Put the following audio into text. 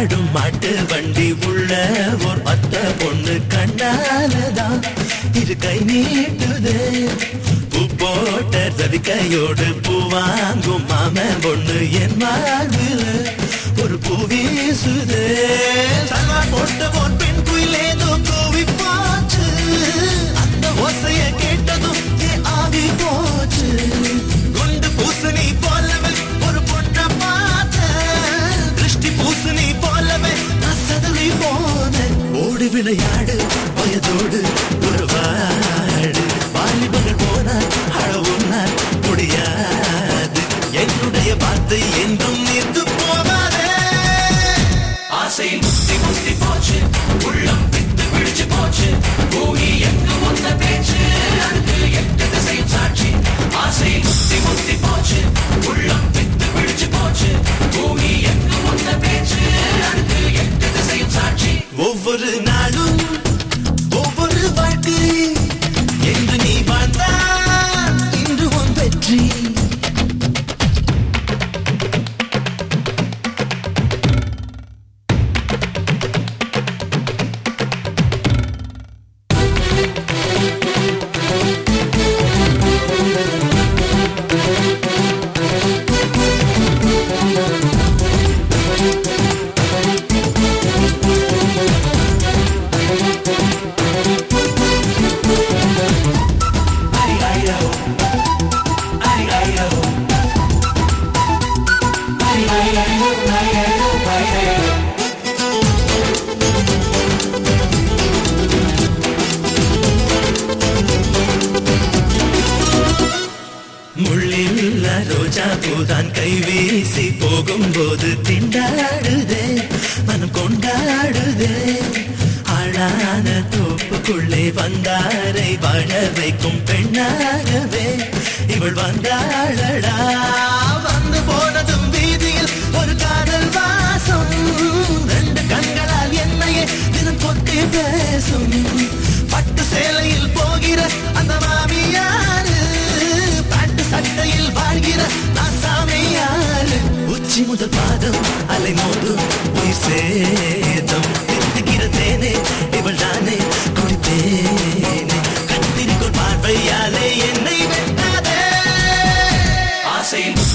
ஆடும் மாட்டு வண்டி உள்ள ஒரு அத்த பொண்ணு கண்டாலதான் இரு கை நீட்டுதே பூ போட்ட ரவிக்கையோடு பூ வாங்கும் மாம பொண்ணு என் வாழ்வில் ஒரு பூ வீசுதே சல்வார் போட்ட ஒரு பெண் குயில் ஏதோ கூவி போச்சு அந்த ஓசைய கேட்டதும் என் ஆவி போச்சு குண்டு பூசணி போலவே ஒரு பொண்ண பார்த்த திருஷ்டி பூசணி போலவே நான் சதவி போனேன் ஓடி விளையாடு வயதோடு ஒரு வாடு வாலிபர்கள் போனால் அழவுனால் முடியாது என்னுடைய வார்த்தை என்றும் நின்று போகாதே ஆசையில் முத்தி முத்தி போச்சு உள்ளம் பித்து பிடிச்சு போச்சு பூமி எங்கு வந்த பேச்சு அதுக்கு எட்டு திசையும் சாட்சி ஆசையில் முத்தி முத்தி போச்சு உள்ளம் பித்து பிடிச்சு போச்சு பூமி எங்கு வந்த பேச்சு அதுக்கு எட்டு திசையும் சாட்சி ஒவ்வொரு நாளும் ஒவ்வொரு வாழ்க்கை என்று நீ வாழ்ந்தால் இன்று உன் வெற்றி முள்ளில்ல ரோஜா பூதான் கை வீசி போகும்போது திண்டாடுதே மனம் கொண்டாடுதே ஆழான தோப்புக்குள்ளே வந்தாரை வாழ வைக்கும் பெண்ணாகவே இவள் வந்தாளடா வந்து போனதும் வீதியில் ஒரு காதல் வாசம் ரெண்டு கண்களால் என்னையே தினம் கொத்தி பேசும் பட்டு சேலையில் போகிற அந்த மாமியாரு பாட்டு சட்டையில் வாழ்கிற நான் சாமியாரு உச்சி முதல் பாதம் அலை மோதும் உயிர் சேதம் திட்டுகிற தேனே இவள் தானே குடித்தேனே கத்திரிக்கோள் பார்வையாலே என்னை வெட்டாதே ஆசையில்